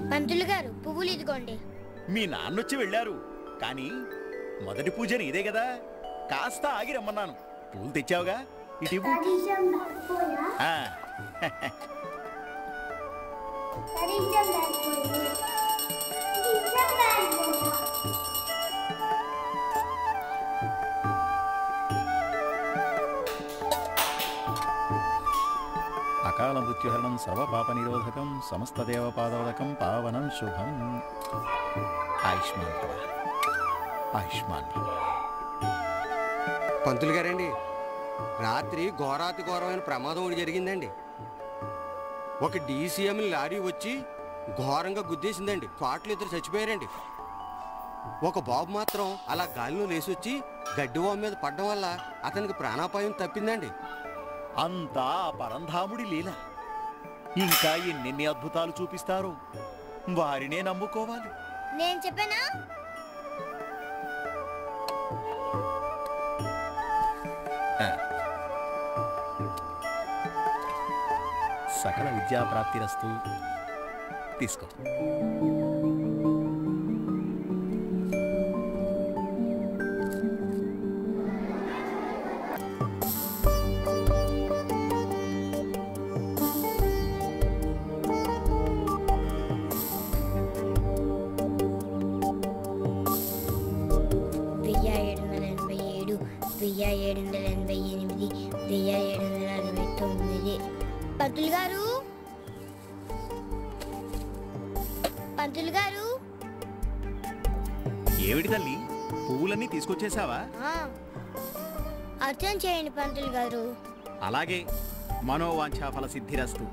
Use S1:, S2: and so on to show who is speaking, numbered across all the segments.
S1: పంతులు గారు పువ్వులు ఇదిగోండి
S2: మీ నాన్నొచ్చి వెళ్ళారు కానీ మొదటి పూజ నీదే కదా కాస్త ఆగి రమ్మన్నాను పూలు తెచ్చావుగా ఇటు ఇవ్వు. ఆ, అకాల మృత్యుహరణం సర్వపాప నిరోధకం సమస్త దేవపాదోదకం పావనం శుభం ఆయుష్మాన్ భవ ఆయుష్మాన్ భవ
S3: పంతులు గారండి రాత్రి ఘోరాతి ఘోరమైన ప్రమాదం ఒకటి జరిగిందండి ఒక డీసీఎం లారీ వచ్చి ఘోరంగా గుద్దేసిందండి తోటలు ఇద్దరు చచ్చిపోయారండి ఒక బాబు మాత్రం అలా గాలిలో లేచి వచ్చి గడ్డి వాము మీద పడడం వల్ల అతనికి ప్రాణాపాయం తప్పిందండి
S2: అంతా ఆ పరంధాముడి లీల ఇంకా ఎన్నెన్ని అద్భుతాలు చూపిస్తారో వారినే నమ్ముకోవాలి
S1: నేను చెప్పానా
S2: సకల విద్యాప్రాప్తిరస్తు తీసుకో
S1: వెయ్యి ఏడు వందల ఎనభై ఏడు వెయ్యి ఏడు వందల ఎనభై ఎనిమిది వెయ్యి ఏడు వందల అరవై తొమ్మిది పంతులు గారు పంతులు గారు
S2: ఏమిటి తల్లి పువ్వులన్నీ తీసుకొచ్చేసావా
S1: ఆ, అర్చన చేయండి పంతులు గారు
S2: అలాగే మనోవాంఛాఫల సిద్ధిరస్తు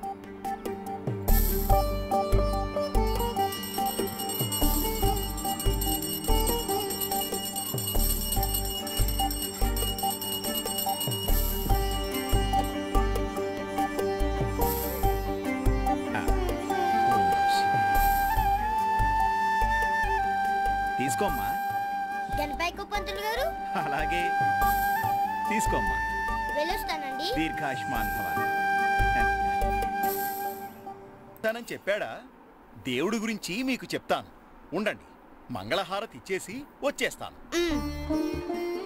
S2: ఆ, ఓం శివ. తీసుకోమ్మా
S1: గణపైకు పంతులు గారు
S2: అలాగే తీసుకోమ్మా
S1: వెళ్ళొస్తానండి
S2: దీర్ఘాయుష్మాన్ భవ తనని చెప్పాడా దేవుడి గురించి మీకు చెప్తాను ఉండండి మంగళహారతి ఇచ్చేసి వచ్చేస్తాను
S1: మ్.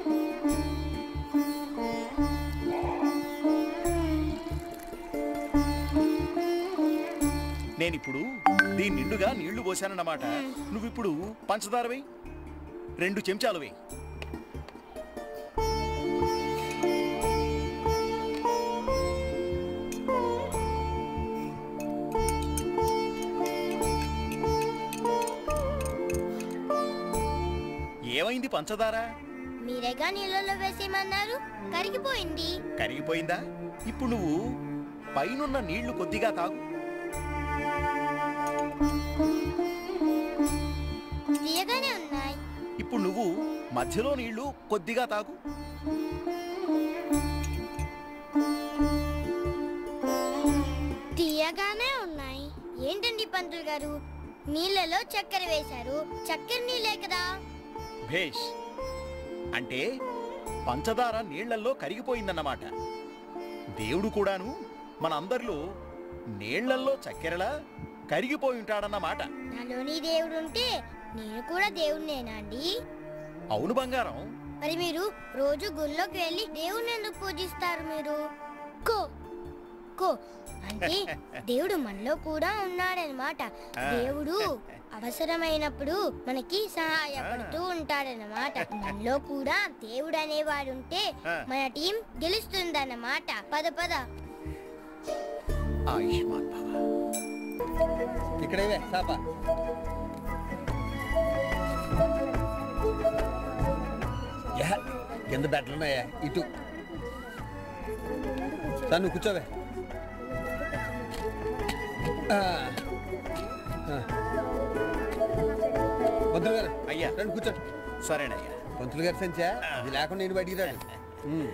S2: నేనిప్పుడు దీని నిండుగా నీళ్లు పోశానన్నమాట నువ్విప్పుడు పంచదార వేయి రెండు చెంచాలు వేయి ఏమైంది పంచదార
S1: మీరేగా నీళ్ళలో వేసేయమన్నారు కరిగిపోయింది
S2: కరిగిపోయిందా ఇప్పుడు నువ్వు పైనున్న నీళ్లు కొద్దిగా తాగు
S1: తీయగానే ఉన్నాయి
S2: ఇప్పుడు నువ్వు మధ్యలో నీళ్లు కొద్దిగా తాగు
S1: తీయగానే ఉన్నాయి ఏంటండి పంతులు గారు నీళ్ళలో చక్కెర వేశారు చక్కెర నీళ్ళే కదా
S2: భేష్ అంటే పంచదార నీళ్లల్లో కరిగిపోయిందన్నమాట దేవుడు కూడాను మన అందరిలో నీళ్లల్లో చక్కెరలా కరిగిపోయి ఉంటాడన్నమాట
S1: నాలోని దేవుడు ఉంటే నేను కూడా దేవుడినేనా అండి
S2: అవును బంగారం
S1: మరి మీరు రోజు గుళ్ళోకి వెళ్ళి దేవుడిని ఎందుకు పూజిస్తారు మీరు కో కో అంటే దేవుడు మనలో కూడా ఉన్నాడనమాట దేవుడు అవసరమైనప్పుడు మనకి సహాయపడుతూ ఉంటాడనమాట మనలో కూడా దేవుడు అనేవాడు ఉంటే మన టీం గెలుస్తుందన్నమాట పద పద
S2: ఆయుష్మాన్ భవ
S3: ఇక్కడేవే సాప యహ, కింద బెడ్లున్నాయా ఇటు సార్ నువ్వు కూర్చోవే ఆ. ఆ. పంతులు గారు
S2: అయ్యా.
S3: రండి కూర్చోండి
S2: సరేనయ్యా
S3: పంతులు గారు సంచా ఇది లేకుండా నేను బయటికి రాడు ఉమ్.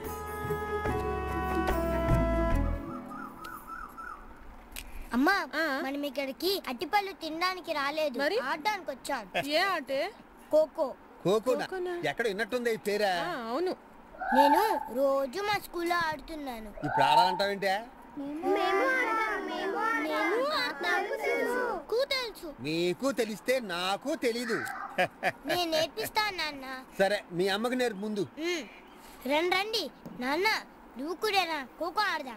S1: అమ్మా
S4: ఆ.
S1: మనం ఇక్కడికి అట్టిపళ్ళు తినడానికి రాలేదు
S4: మరి?
S1: ఆడడానికి వచ్చాం
S4: ఏ ఆటే
S1: ఖోఖో
S3: కోకోనా
S4: కోకోనా?
S3: ఎక్కడ విన్నట్టుంది ఈ పేరా
S4: ఆ, అవును
S1: నేను రోజు మా స్కూల్లో ఆడుతున్నాను
S3: ఇప్పుడు ఆడాలంటావేంటే
S1: నేను ఆడతాను. కూ తెలుసు తెలుసు
S4: మీకు తెలిస్తే నాకు తెలీదు
S1: నేను నేర్పిస్తాను నాన్న
S4: సరే మీ అమ్మకి నేర్పు ముందు
S1: ఉమ్. రండి రండి నాన్న నువ్వు కూడా రా ఖోఖో ఆడదాం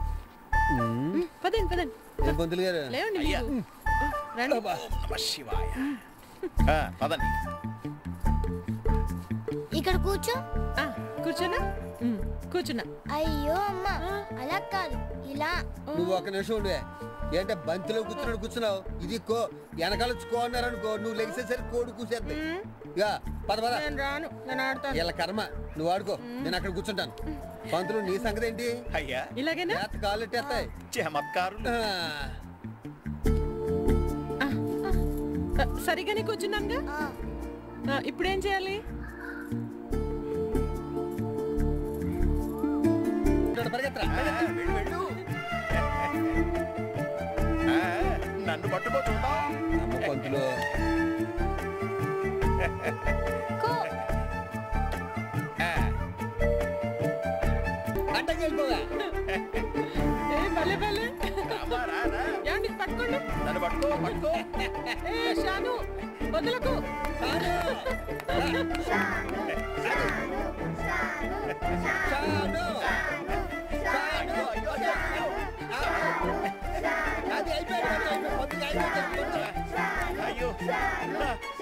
S5: పదండి పదండి
S4: ఏం పంతులు గారు
S5: లేవండి
S2: అయ్యా.
S5: మీరు రండి
S2: నమ శివాయ ఆ, పదండి
S1: ఇక్కడ కూర్చో
S5: ఆ, కూర్చోనా ఉమ్, కూర్చున్నా
S1: అయ్యో అమ్మ అలా కాదు ఇలా
S4: నువ్వు ఒక నిమిషం ఉండే ఏంటే బంతిలో కూర్చున్నాడు కూర్చున్నావు ఇది కో వెనకాల కో అన్నారనుకో నువ్వు లెగిసేసరికి కోడి కూసేద్ది ఇక పద పద
S5: నేను రాను నేను ఆడతాను
S4: వీళ్ళ కర్మ నువ్వు ఆడుకో నేను అక్కడ కూర్చుంటాను పంతులు నీ సంగతి ఏంటి
S2: అయ్యా
S5: ఇలాగేనా
S4: చేత కాళ్ళు ఎట్టేస్తాయి
S2: చమత్కారులు
S4: ఆ,
S5: ఆ, ఆ, సరిగానే కూర్చున్నానుగా
S1: ఆ,
S5: ఆ, ఇప్పుడు ఏం చేయాలి
S4: ఇక్కడ పరిగెత్తరా
S2: ఆ, వెళ్ళు వెళ్ళు ఆ, నన్ను పట్టుకో చూద్దాం
S4: అమ్మ పంతులు
S1: ఖో
S2: ఆ,
S4: అడ్డంకి వెళ్ళిపోగా
S5: ఏ భలే భలే
S2: రామా, రా, రా.
S5: ఏమండి పట్టుకోండి
S2: నన్ను పట్టుకో పట్టుకో
S5: ఏ షాను వదలకు
S4: చాలు.
S2: అయ్యో, అయ్యో, అయ్యో, అయ్యో.
S4: అది అయిపోయింది, అది అయిపోయింది. పంతులు అయిపోయింది.
S2: అయ్యో ఆ,